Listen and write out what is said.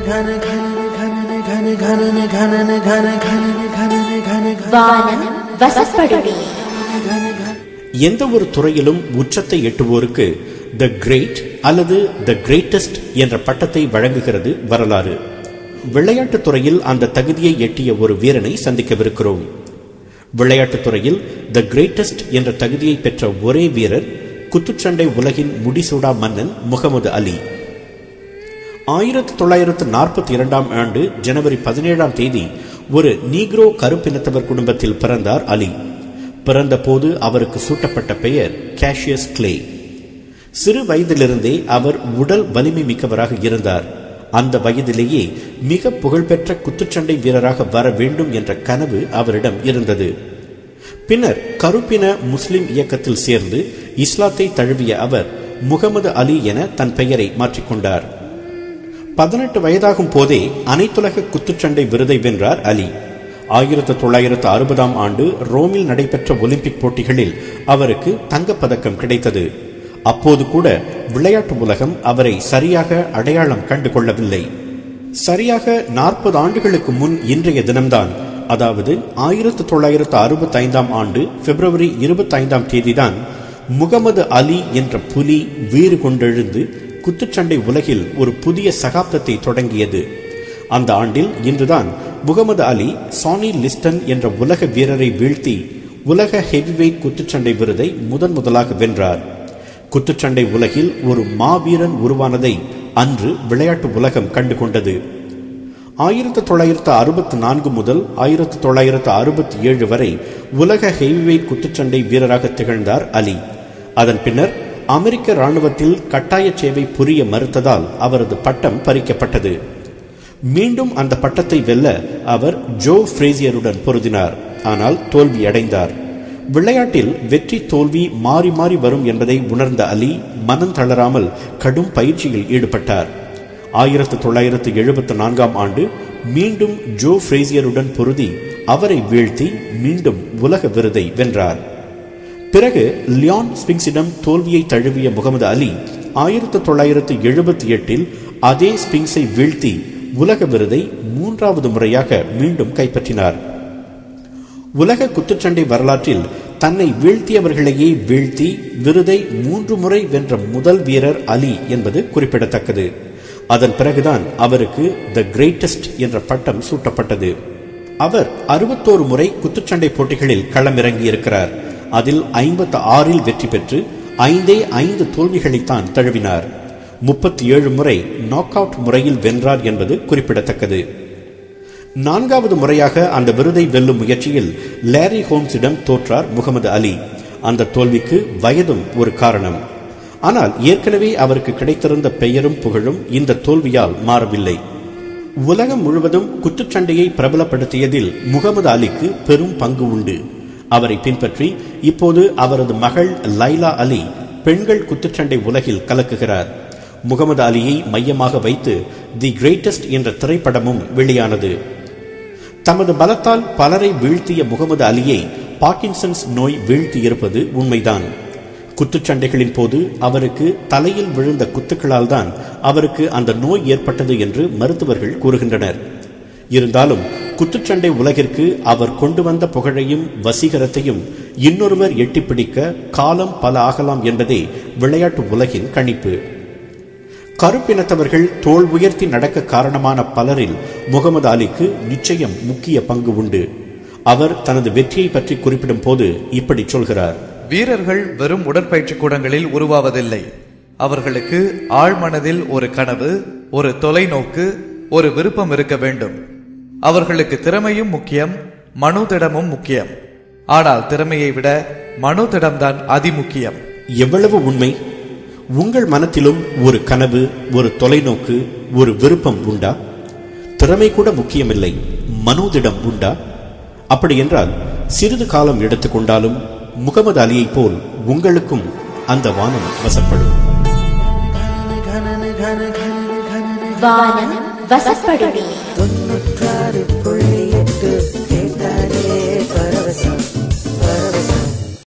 வானம் வசப்படுமே எந்த ஒரு துறையிலும் உச்சத்தை எட்டுவோருக்கு த கிரேட் அல்லது த கிரேட்டஸ்ட் என்ற பட்டத்தை வழங்குகிறது வரலாறு விளையாட்டுத் துறையில் அந்த தகுதியை எட்டிய ஒரு வீரனை சந்திக்கவிருக்கிறோம் விளையாட்டுத் துறையில் த கிரேட்டஸ்ட் என்ற தகுதியை பெற்ற ஒரே வீரர் குத்துச்சண்டை உலகின் முடிசூடா மன்னன் முகமது அலி ஆயிரத்தி தொள்ளாயிரத்து நாற்பத்தி இரண்டாம் ஆண்டு ஜனவரி பதினேழாம் தேதி ஒரு நீக்ரோ கருப்பினத்தவர் குடும்பத்தில் பிறந்தார் அலி பிறந்தபோது அவருக்கு சூட்டப்பட்ட பெயர் கேஷியஸ் கிளே சிறு வயதிலிருந்தே அவர் உடல் வலிமை மிக்கவராக இருந்தார் அந்த வயதிலேயே மிக புகழ்பெற்ற குத்துச்சண்டை வீரராக வர வேண்டும் என்ற கனவு அவரிடம் இருந்தது பின்னர் கருப்பின முஸ்லிம் இயக்கத்தில் சேர்ந்து இஸ்லாத்தை தழுவிய அவர் முகமது அலி என தன் பெயரை மாற்றிக்கொண்டார் பதினெட்டு வயதாகும் போதே அனைத்துலக குத்துச்சண்டை விருதை வென்றார் அலி ஆயிரத்து தொள்ளாயிரத்து அறுபதாம் ஆண்டு ரோமில் நடைபெற்ற ஒலிம்பிக் போட்டிகளில் அவருக்கு தங்கப்பதக்கம் கிடைத்தது அப்போது கூட விளையாட்டு உலகம் அவரை சரியாக அடையாளம் கண்டு கொள்ளவில்லை சரியாக நாற்பது ஆண்டுகளுக்கு முன் இன்றைய தினம்தான் அதாவது ஆயிரத்து தொள்ளாயிரத்து அறுபத்தி ஐந்தாம் ஆண்டு பிப்ரவரி இருபத்தி ஐந்தாம் தேதிதான் முகமது அலி என்ற புலி வீறு கொண்டெழுந்து குத்துச்சண்டை உலகில் ஒரு புதிய சகாப்தத்தை தொடங்கியது அந்த ஆண்டில் இன்றுதான் முகமது அலி சானி லிஸ்டன் என்ற உலக வீரரை வீழ்த்தி உலக ஹெவிவெயிட் குத்துச்சண்டை விருதை முதன் முதலாக வென்றார் குத்துச்சண்டை உலகில் ஒரு மாவீரன் உருவானதை அன்று விளையாட்டு உலகம் கண்டு கொண்டது ஆயிரத்து தொள்ளாயிரத்து அறுபத்தி நான்கு முதல் ஆயிரத்து தொள்ளாயிரத்து அறுபத்தி ஏழு வரை உலக ஹெவிவெயிட் குத்துச்சண்டை வீரராக திகழ்ந்தார் அலி அதன் பின்னர் அமெரிக்க ராணுவத்தில் கட்டாய சேவை புரிய மறுத்ததால் அவரது பட்டம் பறிக்கப்பட்டது மீண்டும் அந்த பட்டத்தை வெல்ல அவர் ஜோ ஃப்ரேசியருடன் பொருதினார் ஆனால் தோல்வி அடைந்தார் விளையாட்டில் வெற்றி தோல்வி மாறி மாறி வரும் என்பதை உணர்ந்த அலி மனம் தளராமல் கடும் பயிற்சியில் ஈடுபட்டார் ஆயிரத்து தொள்ளாயிரத்து எழுபத்தி நான்காம் ஆண்டு மீண்டும் ஜோ ஃப்ரேசியருடன் பொருதி அவரை வீழ்த்தி மீண்டும் உலக விருதை வென்றார் பிறகு லியான் ஸ்பிங்ஸிடம் தோல்வியை தழுவிய முகமது அலி ஆயிரத்து தொள்ளாயிரத்து எழுபத்தி எட்டில் அதே ஸ்பிங்ஸை வீழ்த்தி உலக விருதை மூன்றாவது முறையாக மீண்டும் கைப்பற்றினார் உலக குத்துச்சண்டை வரலாற்றில் தன்னை வீழ்த்தியவர்களையே வீழ்த்தி விருதை மூன்று முறை வென்ற முதல் வீரர் அலி என்பது குறிப்பிடத்தக்கது அதன் பிறகுதான் அவருக்கு த கிரேட்டஸ்ட் என்ற பட்டம் சூட்டப்பட்டது அவர் அறுபத்தோரு முறை குத்துச்சண்டை போட்டிகளில் களமிறங்கி இருக்கிறார் அதில் ஐம்பத்து ஆறில் வெற்றி பெற்று ஐந்தே ஐந்து தோல்விகளைத்தான் தழுவினார் முப்பத்தி ஏழு முறை நாக் அவுட் முறையில் வென்றார் என்பது குறிப்பிடத்தக்கது நான்காவது முறையாக அந்த விருதை வெல்லும் முயற்சியில் லேரி ஹோம்ஸிடம் தோற்றார் முகமது அலி அந்த தோல்விக்கு வயதும் ஒரு காரணம் ஆனால் ஏற்கனவே அவருக்கு கிடைத்திருந்த பெயரும் புகழும் இந்த தோல்வியால் மாறவில்லை உலகம் முழுவதும் குத்துச்சண்டையை பிரபலப்படுத்தியதில் முகமது அலிக்கு பெரும் பங்கு உண்டு அவரை பின்பற்றி இப்போது அவரது மகள் லைலா அலி பெண்கள் குத்துச்சண்டை உலகில் கலக்குகிறார் முகமது அலியை மையமாக வைத்து தி கிரேட்டஸ்ட் என்ற திரைப்படமும் வெளியானது தமது பலத்தால் பலரை வீழ்த்திய முகமது அலியை பார்க்கின்சன்ஸ் நோய் வீழ்த்தியிருப்பது உண்மைதான் குத்துச்சண்டைகளின் போது அவருக்கு தலையில் விழுந்த குத்துக்களால் தான் அவருக்கு அந்த நோய் ஏற்பட்டது என்று மருத்துவர்கள் கூறுகின்றனர் இருந்தாலும் குத்துச்சண்டை உலகிற்கு அவர் கொண்டு வந்த புகழையும் வசீகரத்தையும் இன்னொருவர் எட்டிப்பிடிக்க காலம் பல ஆகலாம் என்பதே விளையாட்டு உலகின் கணிப்பு கருப்பினத்தவர்கள் தோல் உயர்த்தி நடக்க காரணமான பலரில் முகமது அலிக்கு நிச்சயம் முக்கிய பங்கு உண்டு அவர் தனது வெற்றியை பற்றி குறிப்பிடும் போது இப்படி சொல்கிறார் வீரர்கள் வெறும் உடற்பயிற்சி கூடங்களில் உருவாவதில்லை அவர்களுக்கு ஆழ்மனதில் ஒரு கனவு ஒரு தொலைநோக்கு ஒரு விருப்பம் இருக்க வேண்டும் அவர்களுக்கு திறமையும் முக்கியம் மனுதிடமும் முக்கியம் ஆனால் திறமையை விட மனுதிடம்தான் அதிமுக்கியம் எவ்வளவு உண்மை உங்கள் மனத்திலும் ஒரு கனவு ஒரு தொலைநோக்கு ஒரு விருப்பம் உண்டா திறமை கூட முக்கியமில்லை மனோதிடம் உண்டா அப்படி என்றால் சிறிது காலம் எடுத்துக்கொண்டாலும் முகமது அலியைப் போல் உங்களுக்கும் அந்த வானம் வசப்படும் வானம் வசப்படுமே